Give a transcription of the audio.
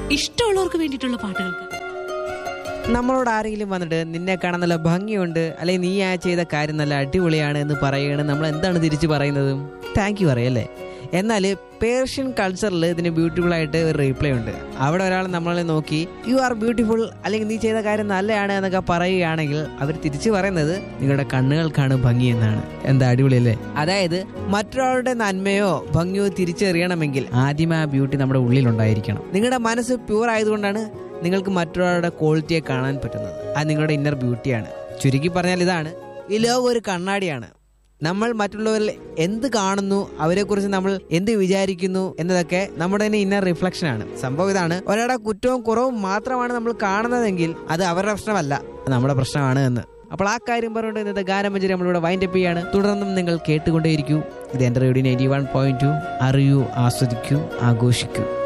ഇഷ്ടമുള്ളവർക്ക് വേണ്ടിയിട്ടുള്ള പാട്ടുകൾക്ക് നമ്മളോട് ആരെങ്കിലും വന്നിട്ട് നിന്നെ കാണാൻ നല്ല ഭംഗിയുണ്ട് അല്ലെങ്കിൽ നീ ആ ചെയ്ത കാര്യം നല്ല അടിപൊളിയാണ് എന്ന് പറയുകയാണ് നമ്മൾ എന്താണ് തിരിച്ചു പറയുന്നത് താങ്ക് യു പറയല്ലേ എന്നാൽ പേർഷ്യൻ കൾച്ചറിൽ ഇതിന് ബ്യൂട്ടിഫുൾ ആയിട്ട് ഒരു റീപ്ലൈ ഉണ്ട് അവിടെ ഒരാൾ നമ്മളെ നോക്കി യു ആർ ബ്യൂട്ടിഫുൾ അല്ലെങ്കിൽ നീ ചെയ്ത കാര്യം നല്ലതാണ് എന്നൊക്കെ പറയുകയാണെങ്കിൽ അവർ തിരിച്ചു പറയുന്നത് നിങ്ങളുടെ കണ്ണുകൾക്കാണ് ഭംഗി എന്നാണ് എന്താ അടിപൊളിയല്ലേ അതായത് മറ്റൊരാളുടെ നന്മയോ ഭംഗിയോ തിരിച്ചറിയണമെങ്കിൽ ആദ്യമേ ആ ബ്യൂട്ടി നമ്മുടെ ഉള്ളിലുണ്ടായിരിക്കണം നിങ്ങളുടെ മനസ്സ് പ്യൂർ ആയതുകൊണ്ടാണ് നിങ്ങൾക്ക് മറ്റൊരാളുടെ ക്വാളിറ്റിയെ കാണാൻ പറ്റുന്നത് അത് നിങ്ങളുടെ ഇന്നർ ബ്യൂട്ടിയാണ് ചുരുക്കി പറഞ്ഞാൽ ഇതാണ് ഈ ലോകം ഒരു കണ്ണാടിയാണ് നമ്മൾ മറ്റുള്ളവരിൽ എന്ത് കാണുന്നു അവരെക്കുറിച്ച് നമ്മൾ എന്ത് വിചാരിക്കുന്നു എന്നതൊക്കെ നമ്മുടെ തന്നെ ഇന്നർ റിഫ്ലക്ഷൻ ആണ് സംഭവം ഇതാണ് ഒരാളുടെ കുറ്റവും കുറവും മാത്രമാണ് നമ്മൾ കാണുന്നതെങ്കിൽ അത് അവരുടെ പ്രശ്നമല്ല നമ്മുടെ പ്രശ്നമാണ് എന്ന് അപ്പോൾ ആ കാര്യം പറഞ്ഞുകൊണ്ട് ഇന്നത്തെ ഗാനമഞ്ചരി നമ്മളിവിടെ വൈൻഡ് അപ്പ് ചെയ്യാണ് തുടർന്നും നിങ്ങൾ കേട്ടുകൊണ്ടേയിരിക്കൂ ഇത് എൻ്റെ radio ninety one point two അറിയൂ ആസ്വദിക്കൂ ആഘോഷിക്കൂ